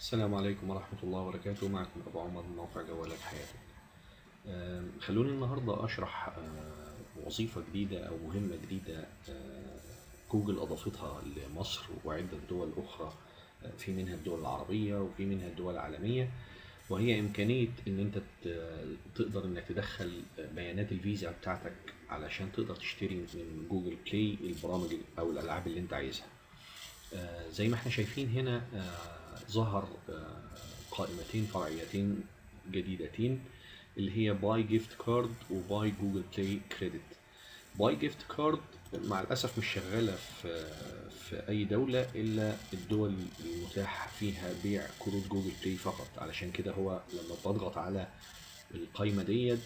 السلام عليكم ورحمة الله وبركاته معكم أبو عمر من موقع جوالات حياتك آم، خلوني النهاردة أشرح آه، وظيفة جديدة أو مهمة جديدة آه، جوجل أضافتها لمصر وعدة دول أخرى آه، في منها الدول العربية وفي منها الدول العالمية وهي إمكانية إن أنت ت- تقدر إنك تدخل بيانات الفيزا بتاعتك علشان تقدر تشتري من جوجل بلاي البرامج أو الألعاب اللي أنت عايزها. آه، زي ما احنا شايفين هنا آه، ظهر آه، قائمتين فرعيتين جديدتين اللي هي باي جيفت كارد وباي جوجل بلاي كريدت باي جيفت كارد مع الاسف مش شغاله في في اي دوله الا الدول المتاح فيها بيع كروت جوجل بلاي فقط علشان كده هو لما بضغط على القايمه ديت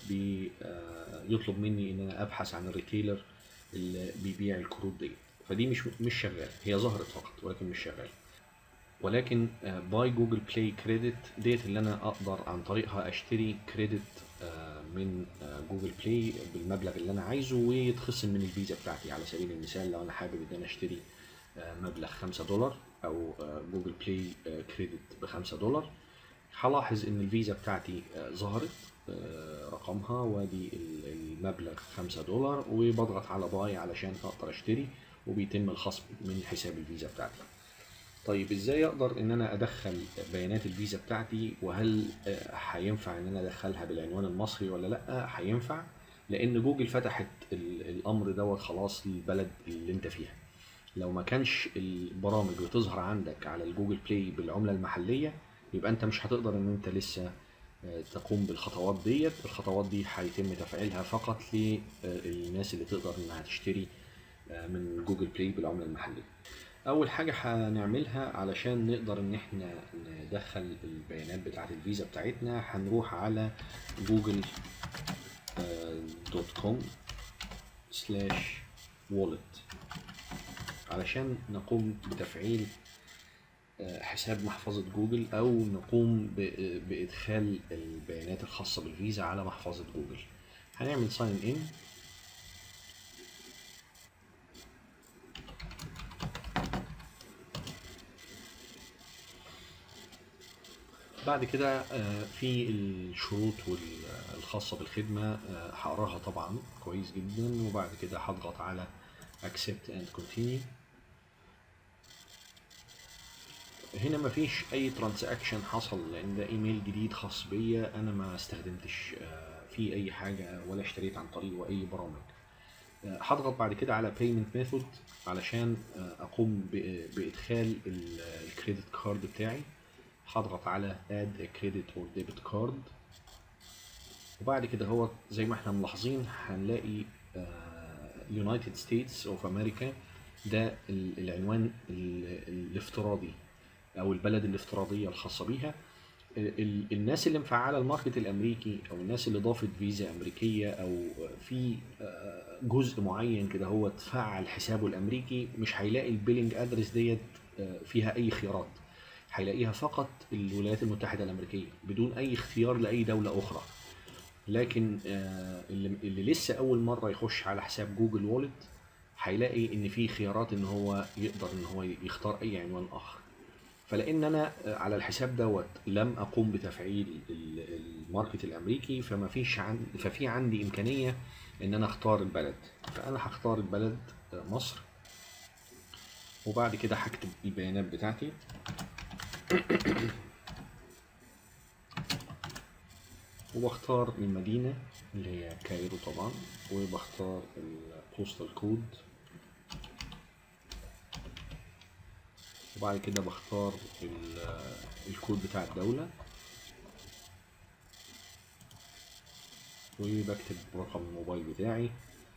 بيطلب مني ان انا ابحث عن الريتيلر اللي بيبيع الكروت ديت فدي مش مش شغاله هي ظهرت فقط ولكن مش شغاله ولكن باي جوجل بلاي كريدت ديت اللي انا اقدر عن طريقها اشتري كريدت آه، من آه، جوجل بلاي بالمبلغ اللي انا عايزه ويتخصم من الفيزا بتاعتي على سبيل المثال لو انا حابب ان انا اشتري آه، مبلغ 5 دولار او آه، جوجل بلاي آه، كريدت ب 5 دولار هلاحظ ان الفيزا بتاعتي آه، ظهرت آه، رقمها وادي ال- المبلغ 5 دولار وبضغط على باي علشان اقدر اشتري وبيتم الخصم من حساب الفيزا بتاعتي طيب ازاي اقدر ان انا ادخل بيانات الفيزا بتاعتي وهل آه، هينفع ان انا ادخلها بالعنوان المصري ولا لا هينفع لان جوجل فتحت ال- الامر دوت خلاص للبلد اللي انت فيها لو ما كانش البرامج بتظهر عندك على الجوجل بلاي بالعملة المحلية يبقى انت مش هتقدر ان انت لسه آه، تقوم بالخطوات ديت الخطوات دي هيتم تفعيلها فقط للناس اللي تقدر انها تشتري آه، من جوجل بلاي بالعملة المحلية اول حاجة هنعملها علشان نقدر ان احنا ندخل البيانات بتاعة الفيزا بتاعتنا هنروح على جوجل دوت كوم سلاش وولت علشان نقوم بتفعيل آه، حساب محفظة جوجل أو نقوم ب- بإدخال البيانات الخاصة بالفيزا على محفظة جوجل هنعمل ساين إن بعد كده آه، في الشروط وال- الخاصة بالخدمة آه، هقراها طبعا كويس جدا وبعد كده هضغط على accept and continue هنا مفيش اي ترانزاكشن حصل لان ده ايميل جديد خاص بيا انا ما استخدمتش آه، فيه اي حاجه ولا اشتريت عن طريقه اي برامج آه، هضغط بعد كده على payment method علشان آه، اقوم ب- بادخال ال- الكريدت كارد بتاعي هضغط على add a credit or debit card وبعد كده هو زي ما احنا ملاحظين هنلاقي يونايتد ستيتس اوف امريكا ده ال- العنوان ال- الافتراضي او البلد الافتراضيه الخاصه بيها ال- ال- الناس اللي مفعله الماركت الامريكي او الناس اللي ضافت فيزا امريكيه او في آه، جزء معين كده هو تفعل حسابه الامريكي مش هيلاقي البيلينج ادرس ديت آه، فيها اي خيارات هيلاقيها فقط الولايات المتحده الامريكيه بدون اي اختيار لاي دوله اخرى لكن آه، اللي, اللي لسه اول مره يخش على حساب جوجل وولت هيلاقي ان في خيارات ان هو يقدر ان هو يختار اي عنوان اخر فلان انا آه، على الحساب دوت لم اقوم بتفعيل ال- الماركت الامريكي فما فيش عن ففي عندي امكانيه ان انا اختار البلد فانا هختار البلد آه، مصر وبعد كده هكتب البيانات بتاعتي وبختار المدينة اللي هي كايرو طبعا وبختار البوستال كود وبعد كده بختار ال- الكود بتاع الدولة وبكتب رقم الموبايل بتاعي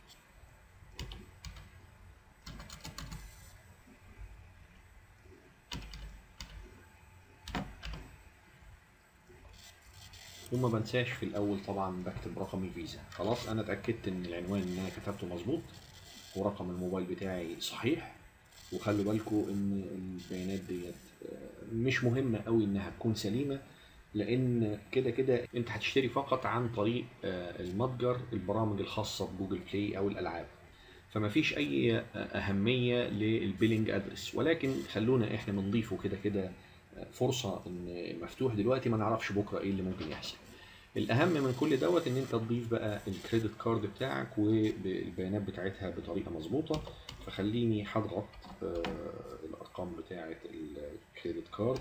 وما بنساش في الاول طبعا بكتب رقم الفيزا خلاص انا اتاكدت ان العنوان اللي انا كتبته مظبوط ورقم الموبايل بتاعي صحيح وخلوا بالكم ان البيانات ديت آه، مش مهمه قوي انها تكون سليمه لان كده كده انت هتشتري فقط عن طريق آه، المتجر البرامج الخاصه بجوجل بلاي او الالعاب فما فيش اي اهميه للبيلينج ادرس ولكن خلونا احنا بنضيفه كده كده فرصه ان مفتوح دلوقتي ما نعرفش بكره ايه اللي ممكن يحصل الاهم من كل دوت ان انت تضيف بقى الكريدت كارد بتاعك والبيانات بتاعتها بطريقه مظبوطه فخليني هضغط آه، الارقام بتاعه الكريدت كارد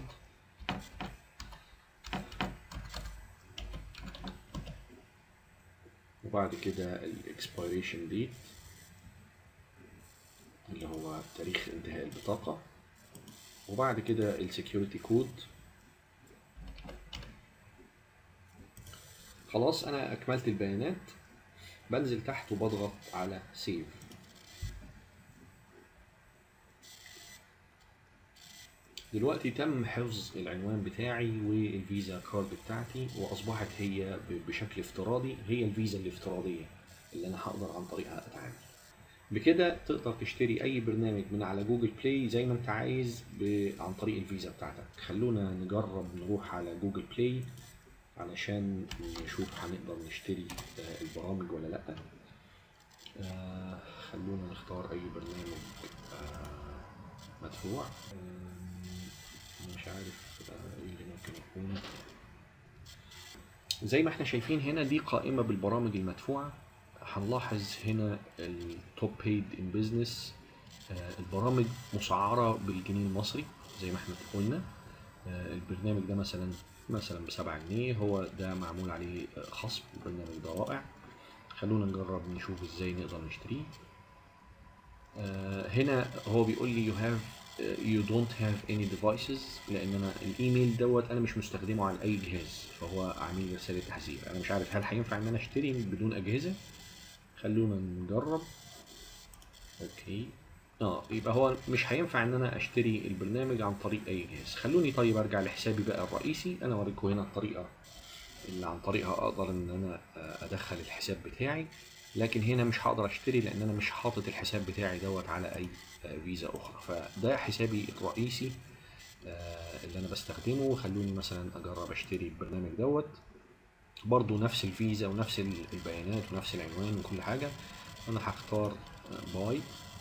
وبعد كده الاكسبيريشن ديت اللي هو تاريخ انتهاء البطاقة وبعد كده السكيورتي كود خلاص انا اكملت البيانات بنزل تحت وبضغط على سيف دلوقتي تم حفظ العنوان بتاعي والفيزا كارد بتاعتي واصبحت هي ب- بشكل افتراضي هي الفيزا الافتراضيه اللي انا هقدر عن طريقها اتعامل بكده تقدر تشتري اي برنامج من على جوجل بلاي زي ما انت عايز ب... عن طريق الفيزا بتاعتك خلونا نجرب نروح على جوجل بلاي علشان نشوف هنقدر نشتري آه، البرامج ولا لا آه، خلونا نختار اي برنامج آه، مدفوع آم، مش عارف آه، ايه اللي ممكن يكون زي ما احنا شايفين هنا دي قائمة بالبرامج المدفوعة هنلاحظ هنا التوب بيد ان بزنس البرامج مسعرة بالجنيه المصري زي ما احنا قلنا آه، البرنامج ده مثلا مثلا بسبعة جنيه هو ده معمول عليه آه، خصم البرنامج ده رائع خلونا نجرب نشوف ازاي نقدر نشتريه آه، هنا هو بيقول لي you have uh, you don't have any devices لان انا الايميل دوت انا مش مستخدمه على اي جهاز فهو عامل لي رساله تحذير انا مش عارف هل هينفع ان انا اشتري بدون اجهزه خلونا نجرب اوكي اه يبقى هو مش هينفع ان انا اشتري البرنامج عن طريق اي جهاز خلوني طيب ارجع لحسابي بقى الرئيسي انا اوريكم هنا الطريقه اللي عن طريقها اقدر ان انا آه، ادخل الحساب بتاعي لكن هنا مش هقدر اشتري لان انا مش حاطط الحساب بتاعي دوت على اي آه، فيزا اخرى فده حسابي الرئيسي آه، اللي انا بستخدمه خلوني مثلا اجرب اشتري البرنامج دوت برضو نفس الفيزا ونفس ال- البيانات ونفس العنوان وكل حاجة انا هختار باي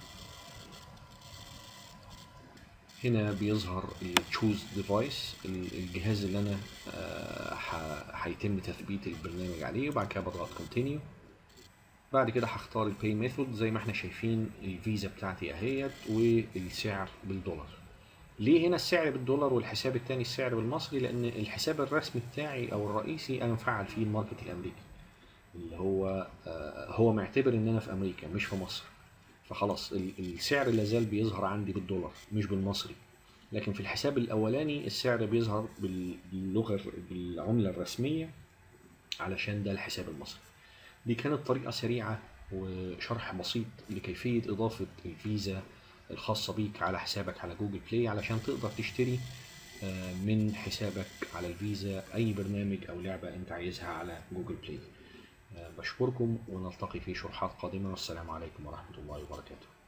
هنا بيظهر التشوز ديفايس الجهاز اللي انا آه، ه- هيتم تثبيت البرنامج عليه وبعد كده بضغط كونتينيو بعد كده هختار الباي ميثود زي ما احنا شايفين الفيزا بتاعتي اهيت والسعر بالدولار ليه هنا السعر بالدولار والحساب التاني السعر بالمصري لان الحساب الرسمي بتاعي او الرئيسي انا مفعل فيه الماركت الامريكي اللي هو آه، هو معتبر ان انا في امريكا مش في مصر فخلاص ال- السعر لازال بيظهر عندي بالدولار مش بالمصري لكن في الحساب الاولاني السعر بيظهر بال- باللغه الر- بالعمله الرسميه علشان ده الحساب المصري دي كانت طريقه سريعه وشرح بسيط لكيفيه اضافه الفيزا الخاصه بيك على حسابك على جوجل بلاي علشان تقدر تشتري آه، من حسابك على الفيزا اي برنامج او لعبه انت عايزها على جوجل بلاي آه، بشكركم ونلتقي في شروحات قادمه والسلام عليكم ورحمه الله وبركاته